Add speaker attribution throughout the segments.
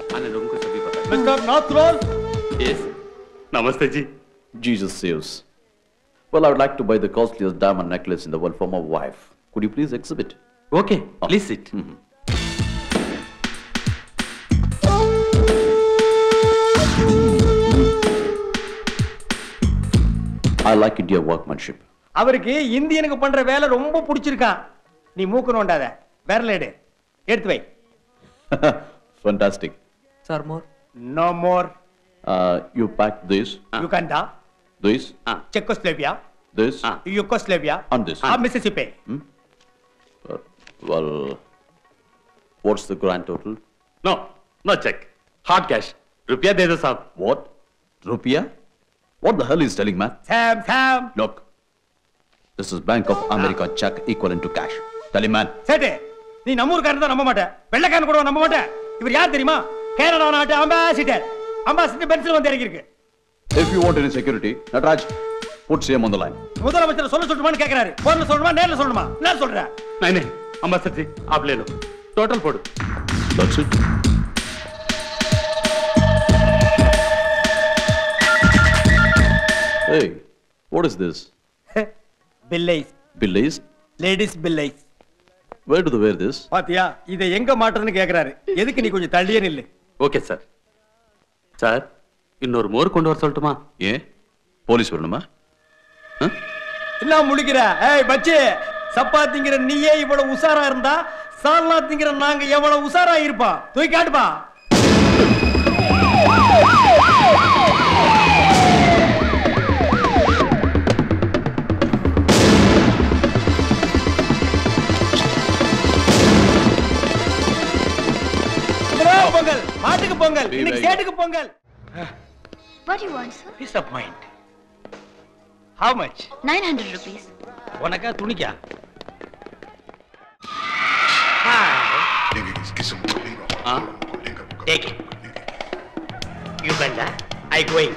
Speaker 1: अन्य लोगों को सभी पता
Speaker 2: மிஸ்டர் நாத்ரோல்
Speaker 1: है यस नमस्ते जी
Speaker 3: Jesus saves. Well, I would like to buy the costliest diamond necklace in the world for my wife. Could you please exhibit?
Speaker 1: Okay please sit
Speaker 3: I like India workmanship.
Speaker 2: அவருக்கு இந்தியனுக்கு பண்ற வேலை ரொம்ப பிடிச்சிருக்கான் நீ மூக்கு நோண்டாத விரல எடு எடுத்து வை
Speaker 3: Fantastic.
Speaker 4: Sir, more.
Speaker 2: No more
Speaker 3: Uh, you pack this,
Speaker 2: Uganda
Speaker 3: this,
Speaker 2: Czechoslovakia
Speaker 3: this,
Speaker 2: Yugoslavia
Speaker 3: and this.
Speaker 2: Ah Mississippi
Speaker 3: Uh, well, what's the grand total?
Speaker 1: No no cheque hard cash रुपया दे दो साहब
Speaker 3: What? Rupiah? What the hell is telling, man?
Speaker 2: Sam Sam
Speaker 3: Look, this is Bank of America check equivalent to cash. Tell him, man.
Speaker 2: சேட்டு நீ நம்ம ஊருக்காரன் தான் நம்ப மாட்டேன் வெள்ளைக்காரன் கூட நம்ப மாட்டேன் இவர் யார் தெரியுமா கேனடா நாட்டு அம்பாசிடர் அம்பாசிடர் பென்சில் வந்து இறங்கியிருக்கு
Speaker 3: If you want any security, Nataraj, put CM on the line.
Speaker 2: முதலமைச்சர் சொல்ல சொல்லணுமான்னு கேக்குறாரு போன்ல சொல்லணுமா நேர்ல சொல்லணுமா என்ன சொல்ற
Speaker 1: नहीं नहीं अम्बासडर जी आप ले लो टोटल फोड़ो
Speaker 3: That's it. Hey, what is this?
Speaker 2: Billies
Speaker 3: Billies?
Speaker 2: Ladies billies
Speaker 3: Where do they wear this?
Speaker 2: பாத்தியா இதை எங்க மாட்டுறதுன்னு கேக்குறாரு எதுக்கு நீ கொஞ்சம் தள்ளியே நில்லு
Speaker 1: ஓகே சார் சார் இன்னொரு மோர் கொண்டு வர சொல்லட்டுமா
Speaker 3: ஏன் போலீஸ் வரணுமா
Speaker 2: என்ன முழிக்கிற ஏய் பச்சி சப்பாத்திங்கிற நீயே இவ்வளவு உசாரா இருந்தா சால்னா திங்கிற நாங்க எவ்வளவு உசாரா இருப்போம் தூக்கி காட்டுப்பா பொங்கல் மாட்டுக்கு பொங்கல் இன்னைக்கு சேட்டுக்கு Pongal
Speaker 5: What do you want, sir?
Speaker 2: Piece of mind how much
Speaker 5: 900 rupees.
Speaker 2: உனக்கா துணிக்கா Take it. Uganda, I going.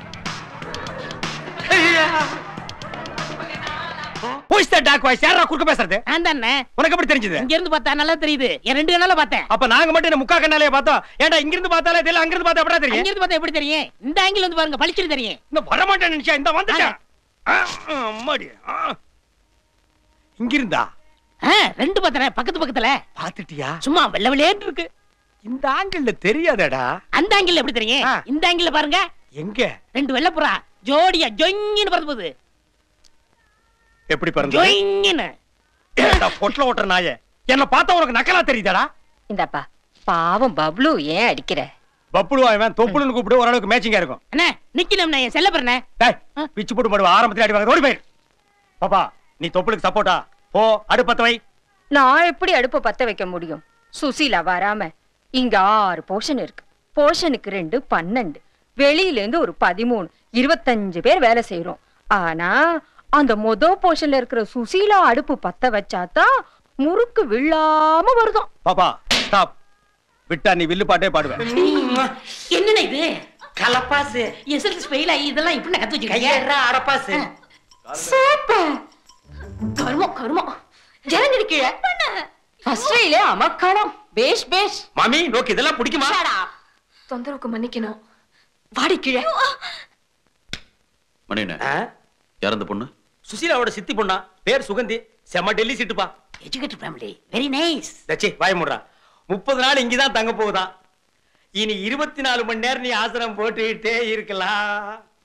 Speaker 2: Who is that dark voice? யாரா குறுக்க பேசுறது
Speaker 6: நான் தானே
Speaker 2: உனக்கு எப்படி தெரிஞ்சது
Speaker 6: இங்க இருந்து பார்த்தா நல்லா தெரியுது என் ரெண்டு கண்ணால பார்த்தேன்
Speaker 2: அப்ப நாங்க மட்டும் என்ன முக்கா கண்ணாலே பார்த்தோம் ஏன்டா இங்க இருந்து பார்த்தாலே தெரியல அங்க இருந்து பார்த்தா எப்படா
Speaker 6: அங்க
Speaker 2: தெரியும்
Speaker 6: இருந்து பார்த்தா எப்படி தெரியும் இந்த ஆங்கிள் வந்து பாருங்க பளிச்சுட்டு தெரியும்
Speaker 2: இந்த வர மாட்டேன் நினைச்சா இந்த வந்துட்டேன் ஆ, ஆ, அம்மாடி ஆ. இங்க இருந்தா
Speaker 6: ஆ, ரெண்டு பார்த்தனே பக்கத்து பக்கத்துல
Speaker 2: பாத்துட்டியா
Speaker 6: சும்மா வெள்ள வெள்ளேன்னு இருக்கு
Speaker 2: இந்த ஆங்கிள் தெரியாதடா
Speaker 6: அந்த ஆங்கிள் எப்படி தெரியும்
Speaker 2: ஆ.
Speaker 6: இந்த ஆங்கிள் பாருங்க
Speaker 2: எங்க
Speaker 6: ரெண்டு வெள்ளப்புறா ஜோடியா ஜொங்கின்னு பறந்து போகுது
Speaker 2: எப்படி பிறந்த
Speaker 6: ஜொங்கின்னு
Speaker 2: பொட்டல ஓட்டுற நாயே என்ன பார்த்தா உனக்கு நக்கலா தெரியுதாடா
Speaker 7: இந்தாப்பா பாவம் பப்ளு ஏன் அடிக்கிற
Speaker 2: பப்புளு அவன் தொப்புளுன்னு கூப்பிடு ஓரளவுக்கு மேட்சிங்கா இருக்கும்
Speaker 6: அண்ணே நிக்கணும் நான் என் செல்ல போறேனே
Speaker 2: டேய் பிச்சு போட்டு போடுவா ஆரம்பத்துல அடி வாங்க ஓடி போயிரு பாப்பா நீ தொப்புளுக்கு சப்போர்ட்டா போ அடுப்பத்த வை
Speaker 7: நான் எப்படி அடுப்ப பத்த வைக்க முடியும் சுசீலா வராம இங்க ஆறு போர்ஷன் இருக்கு போர்ஷனுக்கு ரெண்டு பன்னெண்டு வெளியில இருந்து ஒரு பதிமூணு இருபத்தஞ்சு பேர் வேலை செய்யறோம் ஆனா அந்த மொத போர்ஷன்ல இருக்கிற சுசீலா அடுப்பு பத்த வச்சாதான் முறுக்கு விழாம வருதாம்
Speaker 2: பாப்பா ஸ்டாப் விட்டா நீ வில்லு பாட்டே பாடுவ
Speaker 6: என்னண்ணே இது கலப்பாசு எஸ்எல்சி ஃபெயில் ஆகி இதெல்லாம் இப்படி கத்து வச்சிருக்கீங்க
Speaker 2: அரப்பாசு
Speaker 7: சூப்பர் கருமம் கருமம் ஜனங்கடி கீழே ஃபர்ஸ்ட் ரயிலே அமக்காலம் பேஷ் பேஷ்
Speaker 2: மாமி நோக்கு இதெல்லாம் பிடிக்குமா
Speaker 7: தொந்தரவுக்கு மன்னிக்கணும் வாடி கீழே
Speaker 3: மணியண்ணே யார் அந்த பொண்ணு
Speaker 2: சுசீலாவோட சித்தி பொண்ணா பேர் சுகந்தி செம்ம டெல்லி சிட்டுப்பா
Speaker 6: எஜுகேட்டட் ஃபேமிலி வெரி நைஸ்
Speaker 2: தச்சி வாய முடுறா முப்பது நாள் இங்கதான் தங்க போகுதான் இனி இருபத்தி நாலு மணி நேரம் நீ ஆசனம் போட்டுக்கிட்டே இருக்கலாம்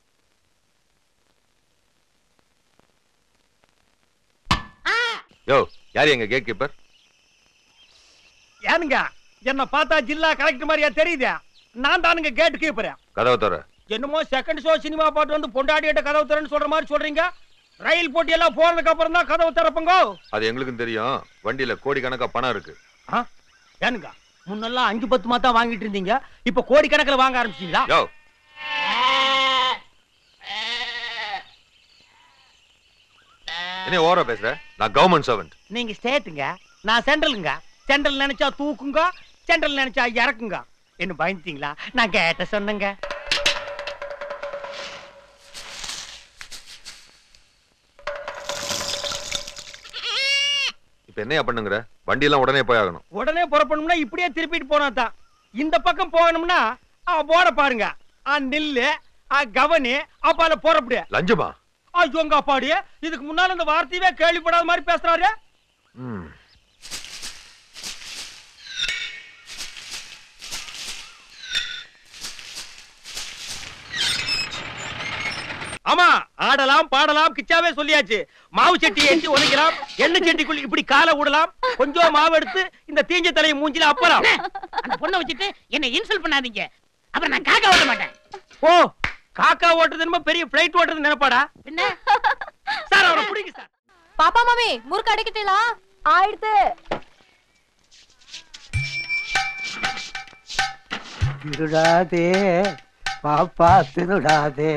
Speaker 8: யோ யார் எங்க கேட் கீப்பர்
Speaker 2: ஏனுங்க என்ன பார்த்தா ஜில்லா கலெக்டர் மாதிரியா தெரியுதா நான் தானுங்க கேட்டு கீப்பறேன்
Speaker 8: கதவை தர
Speaker 2: என்னமோ செகண்ட் ஷோ சினிமா பாட்டு வந்து பொண்டாடியிட்ட கதவு திறன்னு சொல்ற மாதிரி சொல்றீங்க ரயில் போட்டி எல்லாம் போனதுக்கு அப்புறம் தான் கதவு திறப்பங்க
Speaker 8: அது எங்களுக்கும் தெரியும் வண்டியில கோடிக்கணக்கா பணம் இருக்கு
Speaker 2: ஏனுங்க முன்னெல்லாம் அஞ்சு பத்து தான் வாங்கிட்டு இருந்தீங்க இப்ப கோடி கணக்குல வாங்க ஆரம்பிச்சீங்களா
Speaker 8: யோ என்ன ஓவரா பேசுற நான் கவர்மெண்ட் சர்வெண்ட்
Speaker 2: நீங்க ஸ்டேட்டுங்க நான் சென்ட்ரலுங்க சென்ட்ரல் நினைச்சா தூக்குங்க சென்ட்ரல் நினைச்சா இறக்குங்க என்ன பயந்துட்டீங்களா நான் கேட்ட சொன்னேங்க
Speaker 8: இப்ப என்னையா பண்ணுங்கிற வண்டி எல்லாம் உடனே போய் ஆகணும்
Speaker 2: உடனே புறப்படணும்னா இப்படியே திருப்பிட்டு போனா தான் இந்த பக்கம் போகணும்னா ஆ, போட பாருங்க ஆ, நில்லு ஆ, கவனி அப்பால போறப்படியே
Speaker 8: லஞ்சமா
Speaker 2: ஐயோ உங்க அப்பாடி இதுக்கு முன்னால இந்த வார்த்தையவே கேள்விப்படாத மாதிரி பேசுறாரு
Speaker 8: ம்.
Speaker 2: ஆமா ஆடலாம் பாடலாம் கிச்சாவே சொல்லியாச்சு மாவு சட்டி ஏற்றி உதைக்கலாம் எண்ணெய் சட்டிக்குள் இப்படி காலை விடலாம் கொஞ்சம் மாவு எடுத்து இந்த தீஞ்ச தலையை மூஞ்சில அப்பலாம்
Speaker 6: அந்த பொண்ணை வச்சுட்டு என்ன இன்சல்ட் பண்ணாதீங்க அப்புறம் நான் காக்கா ஓட்ட மாட்டேன்
Speaker 2: ஓ காக்கா ஓட்டுறது என்னமோ பெரிய பிளைட் ஓட்டுறது நினைப்பாடா
Speaker 6: என்ன
Speaker 2: சார் அவரை பிடிங்க சார்
Speaker 4: பாப்பா மாமி முறுக்கு அடைக்கிட்டீங்களா
Speaker 7: ஆயிடுத்து
Speaker 9: திருடாதே பாப்பா திருடாதே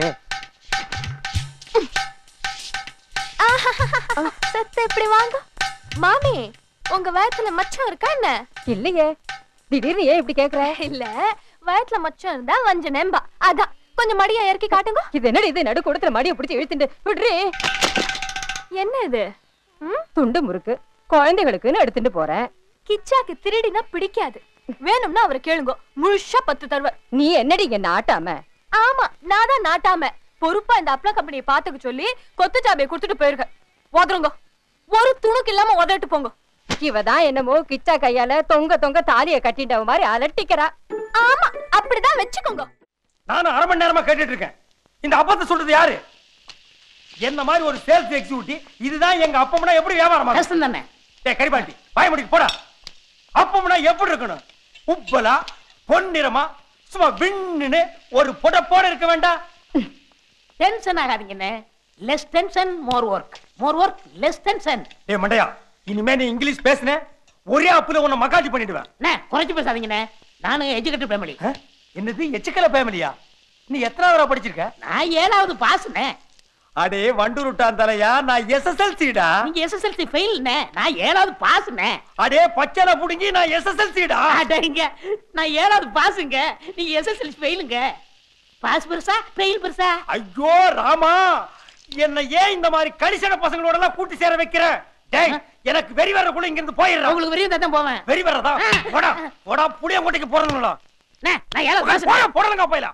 Speaker 4: சத்த இப்படி வாங்க மாமி உங்க வயத்துல மச்சம் இருக்கா என்ன
Speaker 7: இல்லையே திடீர்னு ஏன் இப்படி கேக்குற
Speaker 4: இல்ல வயத்துல மச்சம் இருந்தா வஞ்ச நெம்பா அதான் கொஞ்சம் மடியா இறக்கி காட்டுங்க
Speaker 7: இது என்னடி இது நடு கூடத்துல மடியை பிடிச்சி இழுத்துட்டு விடுறி
Speaker 4: என்ன இது ம்?
Speaker 7: துண்டு முறுக்கு குழந்தைகளுக்குன்னு எடுத்துட்டு போறேன்
Speaker 4: கிச்சாக்கு திருடினா பிடிக்காது வேணும்னா அவரை கேளுங்க முழுசா பத்து தருவார்
Speaker 7: நீ என்னடி இங்க நாட்டாம
Speaker 4: ஆமா நான் தான் நாட்டாம பொறுப்பா இந்த அப்ளா கம்பெனியை பாத்துக்க சொல்லி கொத்து சாபியை கொடுத்துட்டு போயிருக்க உதருங்க ஒரு துணுக்கு இல்லாம உதறிட்டு போங்க
Speaker 7: இவதான் என்னமோ கிச்சா கையால தொங்க தொங்க தாலிய கட்டிட்டவ மாதிரி அலட்டிக்கிறா
Speaker 4: ஆமா அப்படிதான் வச்சுக்கோங்க
Speaker 2: நானும் அரை மணி நேரமா கேட்டுட்டு இருக்கேன் இந்த அப்பத்தை சொல்றது யாரு என்ன மாதிரி ஒரு சேல்ஸ் எக்ஸிக்யூட்டிவ் இதுதான் எங்க அப்பம்னா எப்படி வியாபாரம்
Speaker 6: கஷ்டம் தானே
Speaker 2: டேய் கரிபாட்டி பாய் முடிக்கு போடா அப்பம்னா எப்படி இருக்கணும் உப்பலா பொன்னிறமா சும்மா விண்ணுன்னு ஒரு புடப்போட இருக்க வேண்டாம்
Speaker 6: டென்ஷன் ஆகாதீங்கண்ணே less tension more work more work less tension
Speaker 2: டேய் மண்டையா இனிமே நீ இங்கிலீஷ் பேசுன ஒரே அப்புல உன்னை மக்காட்டி பண்ணிடுவேன்
Speaker 6: அண்ணே குறைச்சு பேசாதீங்கண்ணே நானும் எஜுகேட்டட் ஃபேமிலி
Speaker 2: ஆ? என்னது எச்சுக்கல ஃபேமிலியா நீ எத்தனாவது வரை படிச்சிருக்க
Speaker 6: நான் ஏழாவது பாஸ்ண்ணே
Speaker 2: அடே வண்டூருட்டான் தலையா நான் எஸ்எஸ்எல்சிடா
Speaker 6: நீங்க எஸ்எஸ்எல்சி ஃபெயில்ண்ணே நான் ஏழாவது பாஸ்ண்ணே
Speaker 2: அடே பச்சனை புடுங்கி நான் எஸ்எஸ்எல்சிடா
Speaker 6: அடங்க நான் ஏழாவது பாஸுங்க நீங்க எஸ்எஸ்எல்சி ஃபெயிலுங்க பாஸ் பெருசா ஃபெயில் பெருசா
Speaker 2: ஐயோ ராமா என்ன ஏன் இந்த மாதிரி கடிசன பசங்களோட எல்லாம் கூட்டி சேர வைக்கிற டேய் எனக்கு வெறி வர்றக்குள்ள இங்க இருந்து போயிடுறேன்
Speaker 6: உங்களுக்கு வெறியும் தான் போவேன்
Speaker 2: வெறி வர்றதா போடா போடா புளியங்கோட்டைக்கு போறதுங்களா
Speaker 6: அண்ணே, நான் ஏழாவது பாஸ்
Speaker 2: போடா போடலங்க போயிலாம்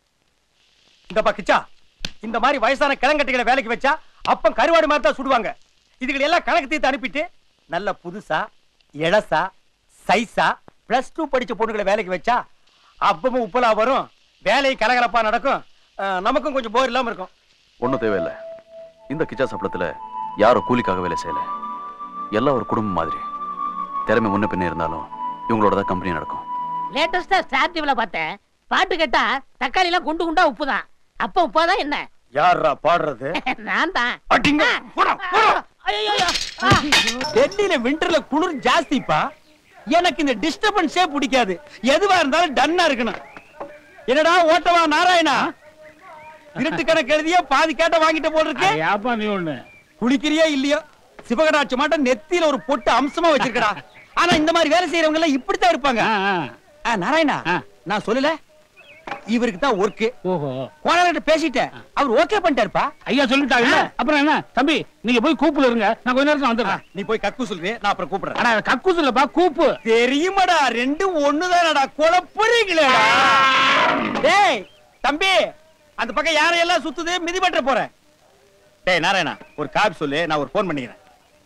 Speaker 2: இந்த பக்கிச்சா இந்த மாதிரி வயசான கிழங்கட்டிகளை வேலைக்கு வச்சா அப்பம் கருவாடு மாதிரி தான் சுடுவாங்க இதுகளை எல்லாம் கணக்கு தீர்த்து அனுப்பிட்டு நல்ல புதுசா இளசா சைஸா பிளஸ் டூ படிச்ச பொண்ணுகளை வேலைக்கு வச்சா அப்பமும் உப்பலா வரும் வேலை கலகலப்பா நடக்கும் அஹ், நமக்கும் கொஞ்சம் போர் இல்லாம இருக்கும்
Speaker 3: ஒன்றும் தேவையில்லை இந்த கிச்சா சப்பளத்துல யாரும் கூலிக்காக வேலை செய்யல எல்லாம் ஒரு குடும்பம் மாதிரி திறமை முன்ன பின்ன இருந்தாலும் இவங்களோட தான் கம்பெனி நடக்கும்
Speaker 6: லேட்டஸ்டா ஸ்டார் டிவில பார்த்தேன் பாட்டு கேட்டா தக்காளி எல்லாம் குண்டு குண்டா உப்பு தான் அப்ப உப்பாதான் என்ன
Speaker 2: யாரா பாடுறது
Speaker 6: நான் தான்
Speaker 2: அடிங்க போடா போடா
Speaker 6: ஐயோ
Speaker 2: டெல்லியில விண்டர்ல குளிர் ஜாஸ்திப்பா எனக்கு இந்த டிஸ்டர்பன்ஸே பிடிக்காது எதுவா இருந்தாலும் டன்னா இருக்கணும் என்னடா ஓட்டவா நாராயணா இருட்டு கணக்கு எழுதிய பாதி கேட்ட வாங்கிட்ட போல் இருக்கு
Speaker 10: ஏப்பா நீ ஒண்ணு
Speaker 2: குளிக்கிறியா இல்லையோ சிவகடாட்சி மாட்டம் நெத்தியில ஒரு பொட்டு அம்சமா வச்சிருக்கடா ஆனா இந்த மாதிரி வேலை செய்யறவங்க எல்லாம் இப்படித்தான் இருப்பாங்க
Speaker 10: ஆ, ஆ.
Speaker 2: ஆ, நாராயணா
Speaker 10: ஆ.
Speaker 2: நான் சொல்லல இவருக்கு தான் ஒர்க்கு
Speaker 10: ஓஹோ
Speaker 2: கோனார்கிட்ட பேசிட்டேன் அவர் ஓகே பண்ணிட்டாருப்பா
Speaker 10: ஐயா சொல்லிட்டாங்க அப்புறம் என்ன தம்பி நீங்க போய் கூப்புல இருங்க நான் கொஞ்ச நேரத்துல
Speaker 2: ஆ,
Speaker 10: வந்துடுறேன்
Speaker 2: நீ போய் கக்கு சொல்லு நான் அப்புறம் கூப்பிடுறேன்
Speaker 10: அடா கக்கூஸ் இல்லப்பா கூப்பு
Speaker 2: தெரியுமாடா ரெண்டும் ஒண்ணுதானடா குழப்பறீங்களேடா டேய் தம்பி அந்த பக்கம் யாரையெல்லாம் சுத்துது மிதிபட்ட போறேன் டேய் நாராயணா ஒரு காப்பி சொல்லு நான் ஒரு போன் பண்ணிக்கிறேன்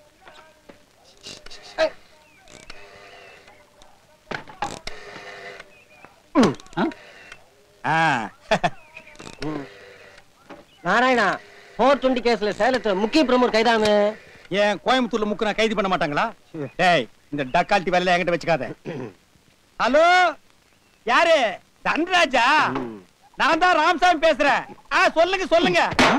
Speaker 2: ஆ.
Speaker 9: நாராயணா போர் டுவெண்ட்டி கேஸ்ல சேலத்துல முக்கிய பிரமுகர் கைதானு
Speaker 2: ஏன் கோயம்புத்தூர்ல முக்கு நான் கைது பண்ண மாட்டாங்களா டேய் இந்த டக்கால்ட்டி வேலையில என்கிட்ட வச்சுக்காத ஹலோ யாரு தன்ராஜா நான் தான் ராமசாமி பேசுறேன் ஆ சொல்லுங்க சொல்லுங்க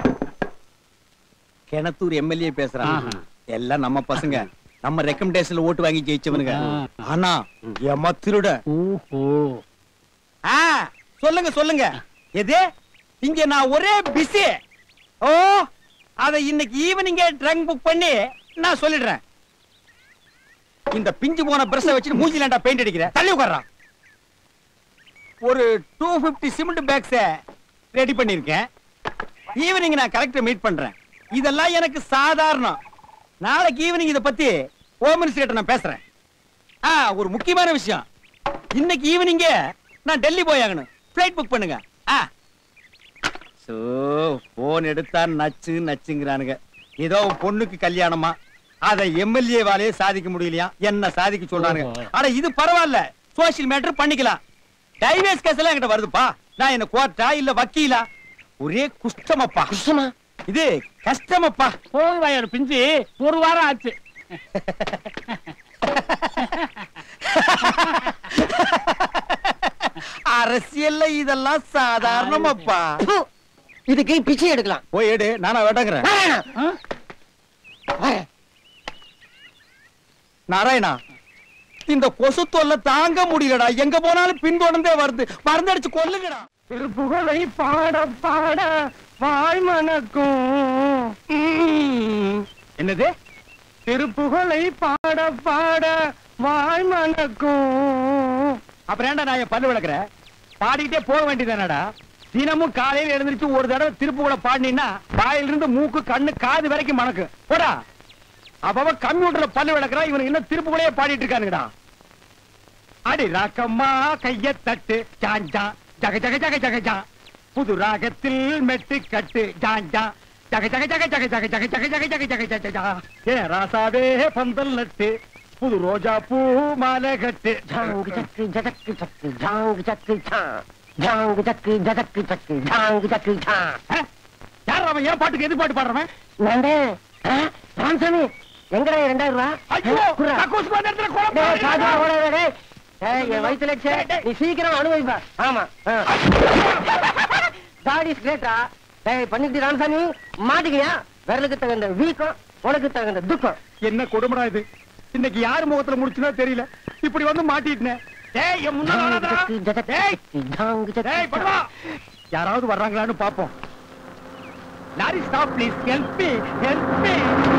Speaker 2: கிணத்தூர் எம்எல்ஏ பேசுறான்
Speaker 10: ஆஹா.
Speaker 2: எல்லாம் நம்ம பசங்க நம்ம ரெக்கமெண்டேஷன்ல ஓட்டு வாங்கி ஜெயிச்சவனுங்க
Speaker 10: ஆ.
Speaker 2: ஆனா ஏமா திருட
Speaker 10: ஓஹோ
Speaker 2: ஆ சொல்லுங்க சொல்லுங்க எது இங்க நான் ஒரே பிஸி ஓ அத இன்னைக்கு ஈவினிங்கே ட்ரங்க் புக் பண்ணி நான் சொல்லிடுறேன் இந்த பிஞ்சு போன பிரஷ வச்சு மூஞ்சிலாண்டா பெயிண்ட் அடிக்கிறேன் தள்ளி உட்கார்றான் ஒரு டூ பிப்டி சிமெண்ட் பேக்ஸ ரெடி பண்ணிருக்கேன் ஈவினிங் நான் கலெக்டர் மீட் பண்றேன் இதெல்லாம் எனக்கு சாதாரணம் நாளைக்கு ஈவினிங் இத பத்தி ஹோம் மினிஸ்டர் நான் பேசுறேன் ஆ ஒரு முக்கியமான விஷயம் இன்னைக்கு ஈவினிங்க நான் டெல்லி போய் ஆகணும் ஃபிளைட் புக் பண்ணுங்க ஆ சோ போன் எடுத்தா நச்சு நச்சுங்கிறானுங்க ஏதோ உன் பொண்ணுக்கு கல்யாணமா அதை எம்எல்ஏ வாலையே சாதிக்க முடியலையா என்ன சாதிக்க சொல்றானுங்க ஆனா இது பரவாயில்ல சோசியல் மேட்டர் பண்ணிக்கலாம் டைவேஸ் கேஸ் எல்லாம் என்கிட்ட வருதுப்பா நான் என்ன கோர்ட்டா இல்ல வக்கீலா ஒரே குஷ்டமப்பா
Speaker 9: குஷ்டமா
Speaker 2: இது கஷ்டமப்பா
Speaker 10: போதும் வாயாரு பிஞ்சு ஒரு வாரம் ஆச்சு
Speaker 2: அரசியல்ல இதெல்லாம் சாதாரணமாப்பா
Speaker 9: ப்பு. இதுக்கு பிச்சை எடுக்கலாம்
Speaker 2: போய் எடு நானா வேட்டங்கிறேன்
Speaker 9: வேணாம். வரேன்.
Speaker 2: நாராயணா இந்த கொசு தொல்லை தாங்க முடியலடா எங்க போனாலும் பின்தொடர்ந்தே வருது மருந்தடிச்சு கொல்லுங்கடா
Speaker 9: திருப்புகழை பாட பாட வாழ்மனக்கும்
Speaker 2: என்னது
Speaker 9: திருப்புகழை பாட பாட வாழ்மனக்கும்
Speaker 2: அப்புறம் ஏன்டா நான் என் பல்லு விளக்குற பாடிக்கிட்டே போக வேண்டியதானடா தினமும் காலையில எழுந்திருச்சு ஒரு தடவை திருப்பு கூட பாடினீன்னா வாயிலிருந்து மூக்கு கண்ணு காது வரைக்கும் மணக்கு போடா அப்பவ கம்ப்யூட்டர்ல பல்லு விளக்குறா இவனுக்கு இன்னும் திருப்பு கூடயே பாடிட்டு இருக்கானுங்கடா அடி ராக்கம்மா கைய தட்டு ஜாஞ்சா ஜக ஜக ஜக ஜக ஜா புது ராகத்தில் மெட்டு கட்டு ஜாஞ்சா ஜக ஜக ஜக ஜக ஜக ஜக ஜக ஜக ஜக ஜக ஜக ஜா ஏ ராசாவே பந்தல் நட்டு புது ரோஜா பூ மாலை கட்டு
Speaker 9: ஜாங்கு சக்கு ஜதக்கு சக்கு ஜாங்கு சக்கு சா ஜாங்கு சக்கு ஜதக்கு சக்கு ஜாங்கு சக்கு சா
Speaker 2: ஆ? யார் அவன் ஏன் பாட்டுக்கு எது பாட்டு பாடுறவன்
Speaker 9: நாண்டே ராமசாமி எங்கடா என் ரெண்டாயிரம் ரூபா
Speaker 2: ஐயோ
Speaker 9: குர்ரா.
Speaker 2: கக்கூசுக்கு வந்த இடத்துல
Speaker 9: டேய்,
Speaker 2: குழப்பம்
Speaker 9: சாதா
Speaker 2: இல்லையா?
Speaker 9: ஓடாத, டேய். டேய், என் வயித்துல வச்சே. நீ சீக்கிரம் அனுபவிப்பா ஆமா ஆ. God is great ரா. டேய் பண்ணிட்டு ராமசாமி மாட்டிக்கியா விரலுக்கு தகுந்த வீக்கம் உனக்கு தகுந்த துக்கம்
Speaker 2: என்ன கொடுமடா இது இன்னைக்கு யார் முகத்துல முடிச்சுனோ தெரியல இப்படி வந்து மாட்டிட்டேன் டேய் என் முன்னால
Speaker 9: ஜாங்கு
Speaker 2: வராதடா.
Speaker 9: சக்கு ஜதக்கு
Speaker 2: டேய்
Speaker 9: சக்கு ஜாங்கு சக்கு
Speaker 2: டேய்
Speaker 9: சா.
Speaker 2: படுவா யாராவது வர்றாங்களான்னு பாப்போம் lorry stop please help me help me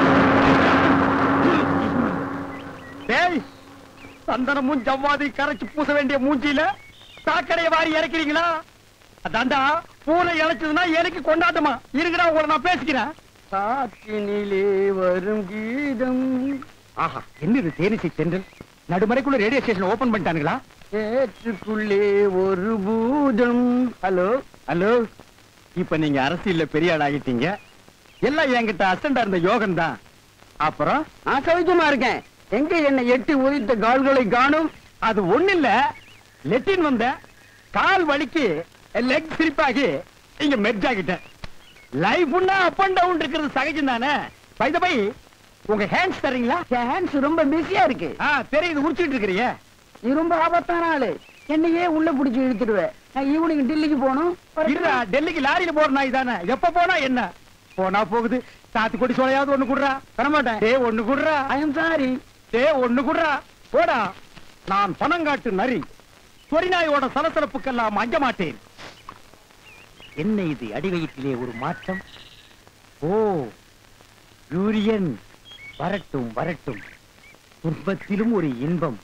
Speaker 2: டேய் சந்தனமும் ஜவ்வாதி கரைச்சு பூச வேண்டிய மூஞ்சியில சாக்கடைய வாரி இறக்கிறீங்களா அதாண்டா பூனை இழைச்சதுன்னா எலிக்கு கொண்டாட்டமா இருக்குடா உங்களை நான் பேசிக்கிறேன்
Speaker 9: காற்றினிலே வரும் கீதம்
Speaker 2: ஆஹா என்னது தேனிசை தென்றல் நடுமறைக்குள்ள ரேடியோ ஸ்டேஷன் ஓபன் பண்ணிட்டானுங்களா
Speaker 9: ஏற்றுக்குள்ளே ஒரு பூதம்
Speaker 2: ஹலோ ஹலோ இப்ப நீங்க அரசியல்ல பெரிய ஆளாகிட்டீங்க எல்லாம் என்கிட்ட அசண்டா இருந்த யோகன் தான் அப்புறம்
Speaker 9: நான் சௌக்கியமா இருக்கேன் எங்க என்ன எட்டி உதித்த கால்களை காணும்
Speaker 2: அது ஒண்ணு இல்ல லெட்டின் வந்த கால் வலிக்கு லெக் சிரிப்பாகி இங்க மெர்ஜ் ஆகிட்டேன் லைஃப்னா அப் அண்ட் டவுன் இருக்கிறது சகஜம் தானே பை பை உங்க ஹேண்ட்ஸ் தரீங்களா
Speaker 9: ஹேண்ட்ஸ் ரொம்ப பிஸியா இருக்கு
Speaker 2: ஆ தெரியுது உரிச்சிட்டு இருக்கிறீங்க
Speaker 9: நீ ரொம்ப ஆபத்தான ஆளு என்னையே உள்ள புடிச்சு இழுத்துடுவேன் நான் ஈவினிங் டெல்லிக்கு போகணும்
Speaker 2: இருடா டெல்லிக்கு லாரியில போற நாய் தானே எப்ப போனா என்ன போனா போகுது சாத்துக்குடி சோலையாவது ஒண்ணு குடுறா தரமாட்டேன் டே ஒண்ணு குடுறா
Speaker 9: ஐ எம் சாரி
Speaker 2: டே ஒண்ணு குடுறா போடா நான் பணங்காட்டு நரி சொரிநாயோட சலசலப்புக்கெல்லாம் அஞ்ச மாட்டேன் என்ன இது அடிவயிற்றிலே ஒரு மாற்றம் ஓ யூரியன் வரட்டும் வரட்டும் துன்பத்திலும் ஒரு இன்பம்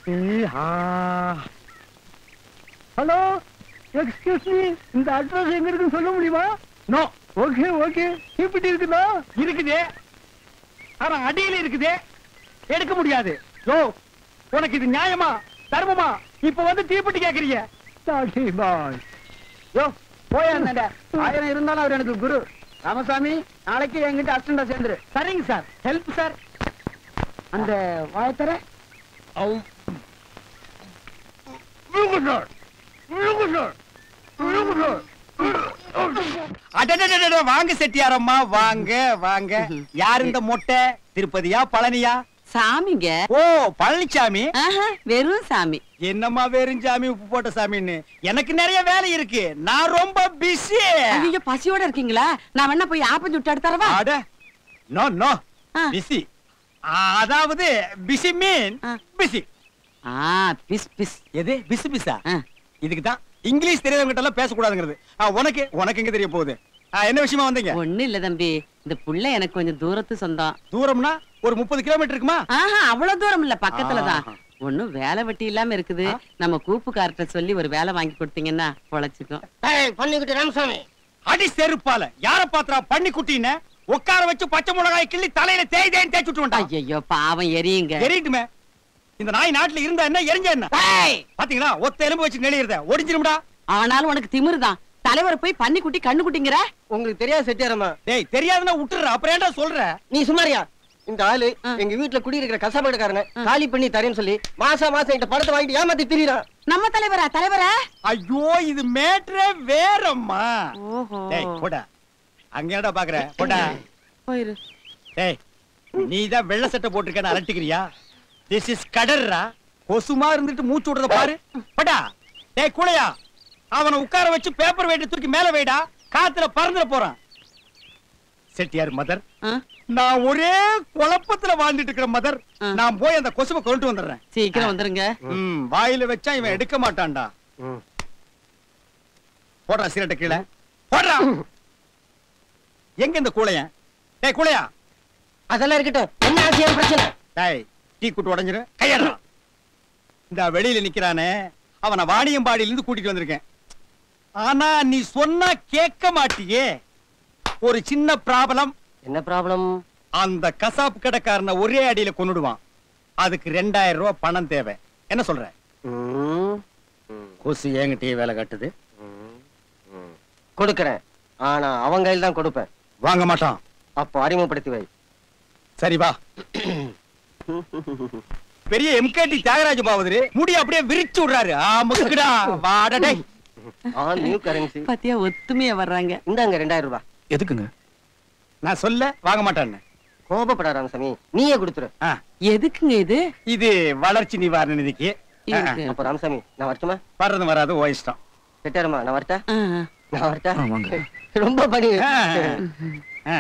Speaker 2: ஹலோ எக்ஸ்கியூஸ் மீ இந்த அட்ரஸ் எங்க இருக்குன்னு சொல்ல முடியுமா நோ ஓகே ஓகே இப்படி இருக்குதா இருக்குதே ஆனா அடியில இருக்குதே எடுக்க முடியாது யோ உனக்கு இது நியாயமா தர்மமா இப்ப வந்து தீப்பெட்டி கேக்குறீங்க சாட்டி பாய்
Speaker 9: யோ போய் ஆயிரம் இருந்தாலும் அவர் எனக்கு குரு ராமசாமி நாளைக்கு என்கிட்ட அஸ்டண்டா சேர்ந்துரு
Speaker 2: சரிங்க சார் ஹெல்ப் சார்
Speaker 9: அந்த வாயத்தர
Speaker 2: அடடடடட, வாங்க செட்டியாரம்மா வாங்க வாங்க யார் இந்த மொட்டை திருப்பதியா பழனியா
Speaker 11: சாமிங்க
Speaker 2: ஓ பழனிசாமி
Speaker 11: ஆஹா, வெறும் சாமி
Speaker 2: என்னம்மா வெறும் சாமி உப்பு போட்ட சாமின்னு எனக்கு நிறைய வேலை இருக்கு நான் ரொம்ப பிஸி
Speaker 11: ஐயோ பசியோட இருக்கீங்களா நான் வேணா போய் ஆப்பம் சுட்டு எடுத்து தரவா
Speaker 2: அட நோ நோ
Speaker 11: ஆ.
Speaker 2: பிஸி அதாவது பிஸி மீன்
Speaker 11: ஆ.
Speaker 2: பிஸி
Speaker 11: ஆ பிஸ் பிஸ்
Speaker 2: எது பிஸி பிஸா
Speaker 11: ஆ.
Speaker 2: இதுக்கு தான் இங்கிலீஷ் தெரியாதவங்க கிட்ட எல்லாம் பேசக்கூடாதுங்கிறது ஆ, உனக்கு உனக்கு எங்க தெரிய போகுது ஆ, என்ன விஷயமா வந்தீங்க
Speaker 11: ஒண்ணு இல்ல தம்பி இந்த புள்ள எனக்கு கொஞ்சம் தூரத்து சொந்தம்
Speaker 2: தூரம்னா ஒரு முப்பது கிலோமீட்டர் இருக்குமா
Speaker 11: ஆஹா அவ்வளவு தூரம் இல்ல பக்கத்துலதான்
Speaker 2: ஆஹா.
Speaker 11: ஒண்ணும் வேலை வெட்டி இல்லாம இருக்குது நம்ம கூப்புக்கார்ட்ட சொல்லி ஒரு வேலை வாங்கி கொடுத்தீங்கன்னா பொழைச்சுக்கும்
Speaker 9: பண்ணிக்கிட்டு ராமசாமி
Speaker 2: அடி செருப்பால யார பாத்திரா பண்ணி குட்டின்னு உட்கார வச்சு பச்சை மிளகாய் கிள்ளி தலையில தேய் தேய் தேய்ச்சி விட்டு
Speaker 11: ஐயோ பாவம் எரியுங்க
Speaker 2: எரியட்டுமே இந்த நாய் நாட்டுல இருந்தா என்ன எரிஞ்ச என்ன பாத்தீங்களா ஒத்த எலும்பு வச்சு நெளியிருத ஒடிஞ்சிரும்டா
Speaker 11: ஆனாலும் உனக்கு திமிருதான் தலைவரை போய் பண்ணி குட்டி கண்ணு குட்டிங்கிற
Speaker 9: உங்களுக்கு தெரியாது செட்டியாரம்மா
Speaker 2: டேய் தெரியாதுன்னா விட்டுற அப்புறம் ஏன்டா சொல்ற
Speaker 9: நீ சுமாரியா இந்த ஆளு எங்க வீட்டுல குடியிருக்கிற கசாப்பாடுக்காரன காலி பண்ணி தரேன்னு சொல்லி மாசம் மாசம் என்கிட்ட படத்தை வாங்கிட்டு ஏமாத்தி திரியறான்
Speaker 11: நம்ம தலைவரா தலைவரா
Speaker 2: ஐயோ இது மேட்ரே வேறம்மா டேய் போடா அங்க என்னடா பாக்குற போடா
Speaker 11: போயிரு
Speaker 2: டேய் நீ தான் வெள்ளை சட்டை போட்டிருக்கேன்னு அலட்டிக்கிறியா திஸ் இஸ் கடர்ரா கொசுமா இருந்துட்டு மூச்சு விடுறத பாரு படா டேய் கூளையா அவனை உட்கார வச்சு பேப்பர் வெயிட் தூக்கி மேல வைடா காத்துல பறந்துட போறான் செட்டியார் மதர் நான் ஒரே குழப்பத்துல வாழ்ந்துட்டு இருக்கிற மதர் நான் போய் அந்த கொசுவை கொண்டு வந்துடுறேன்
Speaker 11: சீக்கிரம் வந்துருங்க
Speaker 2: ம், வாயில வச்சா இவன் எடுக்க மாட்டான்டா போடுறா சிரட்டை கீழே போடுறா எங்க இந்த கூளையன் டேய் கூளையா
Speaker 9: அதெல்லாம் இருக்கட்டும் என்ன ஆசியான பிரச்சனை
Speaker 2: டேய் டீ குட்டு உடைஞ்சிரு கையடா இந்த வெளியில நிக்கிறானே அவனை வாணியம்பாடியில இருந்து கூட்டிட்டு வந்திருக்கேன் ஆனா நீ சொன்னா கேட்க மாட்டியே ஒரு சின்ன ப்ராப்ளம்
Speaker 9: என்ன ப்ராப்ளம்
Speaker 2: அந்த கசாப்பு கடைக்காரனை ஒரே அடியில கொன்னுடுவான் அதுக்கு ரெண்டாயிரம் ரூபாய் பணம் தேவை என்ன சொல்ற கொசு என்கிட்டயே வேலை காட்டுது
Speaker 9: கொடுக்கறேன் ஆனா அவன் கையில் தான் கொடுப்பேன்
Speaker 2: வாங்க மாட்டான்
Speaker 9: அப்போ அறிமுகப்படுத்தி வை
Speaker 2: சரி வா பெரிய எம்கேடி தியாகராஜ பாவதரு முடி அப்படியே விரிச்சு விடுறாரு ஆ முக்குடா வாடா டேய்
Speaker 9: ஆல் நியூ கரன்சி
Speaker 11: பாத்தியா ஒத்துமையா வர்றாங்க
Speaker 9: இந்தாங்க ரெண்டாயிரம் ரூபாய்
Speaker 3: எதுக்குங்க
Speaker 2: நான் சொல்ல வாங்க மாட்டான்னு
Speaker 9: கோபப்பட ராமசாமி நீயே கொடுத்துரு
Speaker 11: எதுக்குங்க இது
Speaker 2: இது வளர்ச்சி நிவாரண நிதிக்கு
Speaker 11: இருக்கு.
Speaker 9: அப்ப ராமசாமி நான் வரட்டுமா
Speaker 2: வர்றது வராது ஓ இஷ்டம்
Speaker 9: செட்டாரமா நான் வரட்டா
Speaker 11: ஆ,
Speaker 9: நான் வரட்டா ரொம்ப பணி
Speaker 2: ஆ.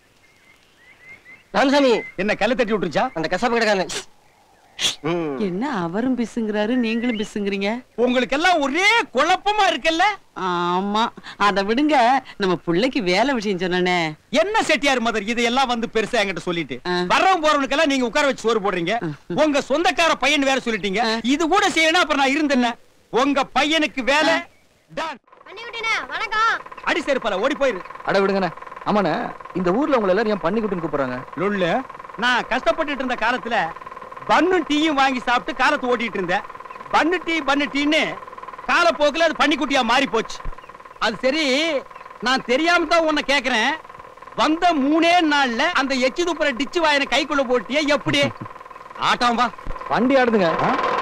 Speaker 9: ராமசாமி
Speaker 2: என்ன கல்லு தட்டி விட்டுருச்சா
Speaker 9: அந்த கசாப்பு கடைக்காரன்
Speaker 11: என்ன அவரும் பிசுங்கிறாரு நீங்களும் பிசுங்கிறீங்க
Speaker 2: உங்களுக்கு எல்லாம் ஒரே குழப்பமா இருக்குல்ல
Speaker 11: ஆமா அத விடுங்க நம்ம புள்ளைக்கு வேலை விஷயம் சொன்னனே
Speaker 2: என்ன செட்டியார் மதர் இதையெல்லாம் வந்து பெருசா என்கிட்ட சொல்லிட்டு வர்றவங்க போறவனுக்கு எல்லாம் நீங்க உட்கார வச்சு சோறு போடுறீங்க உங்க சொந்தக்கார பையன் வேற சொல்லிட்டீங்க இது கூட செய்யணும் அப்புறம் நான் இருந்தேன் உங்க பையனுக்கு வேலை done.
Speaker 4: வணக்கம்
Speaker 2: அடி செருப்பால ஓடி போயிரு
Speaker 3: அட விடுங்கண்ணே ஆமாண்ணே இந்த ஊர்ல உங்களை எல்லாரும் ஏன் பண்ணிக்குட்டுன்னு கூப்பிடுறாங்க
Speaker 2: லொல்லு நான் கஷ்டப்பட்டுட்டு இருந்த காலத்துல பன்னு டீயும் வாங்கி சாப்பிட்டு காலத்தை ஓட்டிட்டு இருந்தேன் பன்னு டீ பன்னு டீன்னு காலப்போக்குல அது பன்னிக்குட்டியா மாறி போச்சு அது சரி நான் தெரியாம தான் உன்னை கேக்குறேன் வந்த மூணே நாள்ல அந்த எச்சி துப்புற டிச்சு வாயனை கைக்குள்ள போட்டியே எப்படி ஆட்டம் வா
Speaker 3: வண்டி ஆடுதுங்க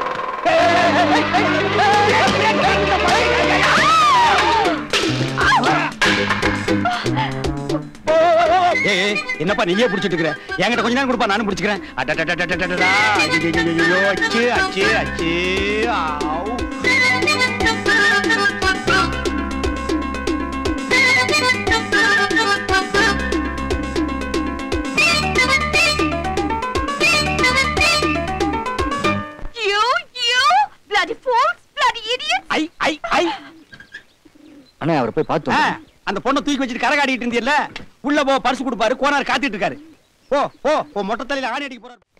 Speaker 2: ஏய், ஏய், என்னப்பா நீயே புடிச்சிட்டு இருக்கிற என்கிட்ட கொஞ்ச நேரம் கொடுப்பா நானும் புடிச்சுக்கிறேன் அடடடடடடடடா. ஐயையையையோ, அச்சு அச்சு அச்சு ஆவ்.
Speaker 4: You, you, bloody fools, bloody idiots!
Speaker 2: ஐ ஐ ஐ
Speaker 3: அண்ணே அவரை போய் பார்த்து
Speaker 2: ஆ, அந்த பொண்ணை தூக்கி வச்சுட்டு கரகாடிட்டு இருந்தியல்ல உள்ள போ பரிசு கொடுப்பாரு கோனார் காத்துட்டு இருக்காரு போ போ போ மொட்டை தலையில ஆணி அடிக்க போறாரு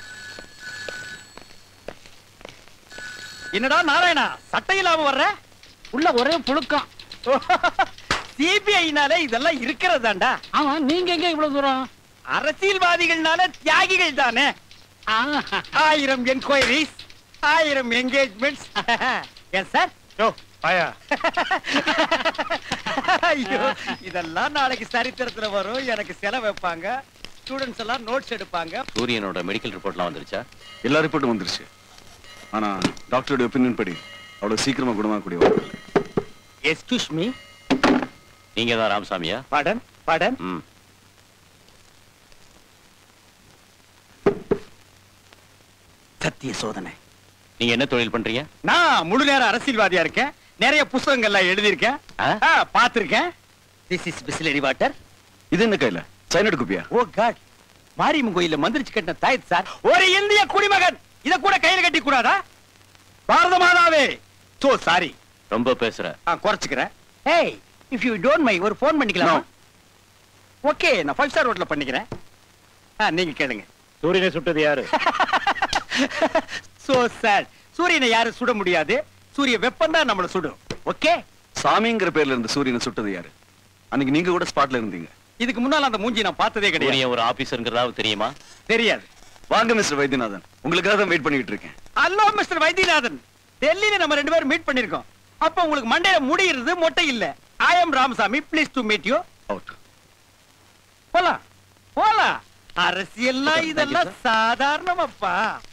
Speaker 2: என்னடா நாராயணா சட்டை இல்லாம வர்ற
Speaker 10: உள்ள ஒரே புழுக்கம்
Speaker 2: சிபிஐனாலே இதெல்லாம் இருக்கிறதாண்டா
Speaker 10: ஆமா நீங்க எங்க இவ்வளவு தூரம்
Speaker 2: அரசியல்வாதிகள்னால தியாகிகள் தானே ஆயிரம் என்கொயரிஸ் ஆயிரம் என்கேஜ்மெண்ட்ஸ் எஸ் சார் யோ பாயா ஐயோ இதெல்லாம் நாளைக்கு சரித்திரத்துல வரும் எனக்கு செலவு வைப்பாங்க ஸ்டூடெண்ட்ஸ் எல்லாம் நோட்ஸ் எடுப்பாங்க
Speaker 12: சூரியனோட மெடிக்கல் ரிப்போர்ட்லாம் வந்துருச்சா
Speaker 13: எல்லா ரிப்போர்ட்டும் வந்துருச்சு ஆனா டாக்டரோட ஒப்பீனியன் படி அவ்வளவு சீக்கிரமா குணமாகக்கூடிய வாய்ப்பு இல்லை
Speaker 2: எஸ்கியூஸ் மீ
Speaker 12: நீங்க தான் ராமசாமியா
Speaker 2: படன் படன்
Speaker 12: ம்
Speaker 2: சத்திய சோதனை
Speaker 12: நீங்க என்ன தொழில் பண்றீங்க
Speaker 2: நான் முழு நேர அரசியல்வாதியா இருக்கேன் நிறைய புஸ்தகங்கள்லாம் எழுதியிருக்கேன் பார்த்திருக்கேன் திஸ் இஸ் பிஸ்லரி வாட்டர்
Speaker 13: இது என்ன கையில சைனட் குப்பியா
Speaker 2: ஓ காட் மாரியம்மன் கோயில்ல மந்திரிச்சு கட்டின தாயத் சார் ஒரு இந்திய குடிமகன் இத கூட கையில கட்டி கூடாதா பாரத மாதாவே சோ சாரி
Speaker 12: ரொம்ப பேசுற
Speaker 2: குறைச்சுக்கிறேன் ஏய் இஃப் யூ டோன்ட் மை ஒரு ஃபோன் பண்ணிக்கலாம் ஓகே நான் ஃபைவ் ஸ்டார் ஹோட்டல்ல பண்ணிக்கிறேன் ஆ, நீங்க கேளுங்க
Speaker 1: சூரியனை சுட்டது யாரு
Speaker 2: சோ சார் சூரியனை யாரும் சுட முடியாது சூரிய வெப்பம் தான் நம்மள சுடும் ஓகே
Speaker 13: சாமிங்கிற பேர்ல இருந்து சூரியனை சுட்டது யாரு அன்னைக்கு நீங்க கூட ஸ்பாட்ல இருந்தீங்க
Speaker 2: இதுக்கு முன்னால அந்த மூஞ்சி நான் பார்த்ததே கிடையாது
Speaker 12: சூரியன் ஒரு ஆபீசருங்கிறதாவது தெரியுமா
Speaker 2: தெரியாது
Speaker 13: வாங்க மிஸ்டர் வைத்தியநாதன் உங்களுக்காக தான் வெயிட் பண்ணிட்டு இருக்கேன்
Speaker 2: ஹலோ மிஸ்டர் வைத்தியநாதன் டெல்லியில நம்ம ரெண்டு பேரும் மீட் பண்ணிருக்கோம் அப்ப உங்களுக்கு மண்டையில முடி இருது மொட்டை இல்ல I am Ramasamy please to meet you
Speaker 13: out
Speaker 2: போலாம் போலாம் அரசியல்லாம் இதெல்லாம் சாதாரணமாப்பா